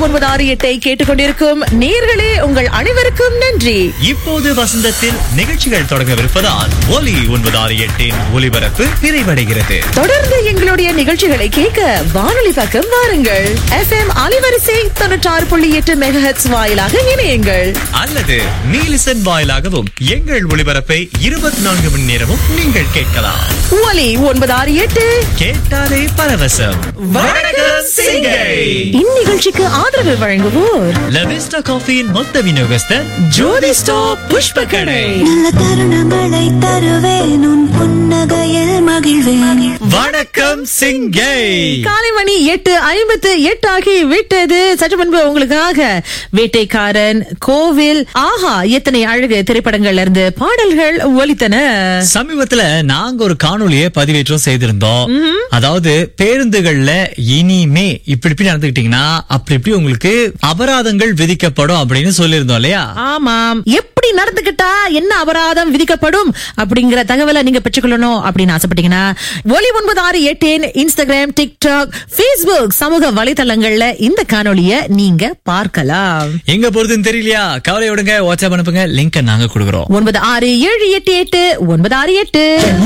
ஒன்பது ஆறு எட்டை கேட்டுக்கொண்டிருக்கும் நேர்களே உங்கள் அனைவருக்கும் நன்றி இப்போது வசந்தத்தில் நிகழ்ச்சிகள் தொடங்கவிருப்பதால் ஒலி ஒன்பது ஆறு எட்டின் ஒலிபரப்பு நிறைவடைகிறது தொடர்ந்து எங்களுடைய நிகழ்ச்சிகளை கேட்க வானொலி பக்கம் வாருங்கள் எஃப்எம் அலைவரிசை தொண்ணூற்றாறு புள்ளி எட்டு மெகஹெட்ஸ் வாயிலாக இணையுங்கள் அல்லது நீலிசன் வாயிலாகவும் எங்கள் ஒளிபரப்பை இருபத்தி நான்கு மணி நேரமும் நீங்கள் கேட்கலாம் ஒலி ஒன்பது ஆறு எட்டு கேட்டாலே பரவசம் வணக்கம் சிங்கை இந்நிகழ்ச்சிக்கு ஆதரவு வழங்குவோர் லவிஸ்டா காஃபியின் மொத்த விநியோகஸ்தர் ஜோதி ஸ்டாப் புஷ்ப கடை நல்ல தருணங்களை தருவேன் உன் புன்னகையில் மகிழ்வேன் வணக்கம் சிங்கை காலை மணி எட்டு ஐம்பத்து எட்டு ஆகி விட்டது சற்று முன்பு உங்களுக்காக வேட்டைக்காரன் கோவில் ஆஹா எத்தனை அழகு திரைப்படங்கள்ல இருந்து பாடல்கள் ஒலித்தன சமீபத்துல நாங்க ஒரு காணொளியை பதிவேற்றம் செய்திருந்தோம் அதாவது பேருந்துகள்ல இனிமே இப்படி இப்படி நடந்துக்கிட்டீங்கன்னா அப்படி இப்படி உங்களுக்கு அபராதங்கள் விதிக்கப்படும் அப்படின்னு சொல்லியிருந்தோம் இல்லையா ஆமாம் எப்படி நடந்துகிட்டா என்ன அபராதம் விதிக்கப்படும் அப்படிங்கிற தகவலை நீங்க பெற்றுக்கொள்ளணும் அப்படின்னு ஆசைப்பட்டீங்கன்னா ஒலி ஒன்பது ஆறு எட்டின் இன்ஸ்டாகிராம் டிக்டாக் Facebook சமூக வலைதளங்கள்ல இந்த காணொளிய நீங்க பார்க்கலாம் எங்க போறதுன்னு தெரியலையா கவலை விடுங்க வாட்ஸ்அப் அனுப்புங்க லிங்க் நாங்க கொடுக்குறோம் ஒன்பது ஆறு ஏழு எட்டு எட்டு ஒன்பது ஆறு எட்டு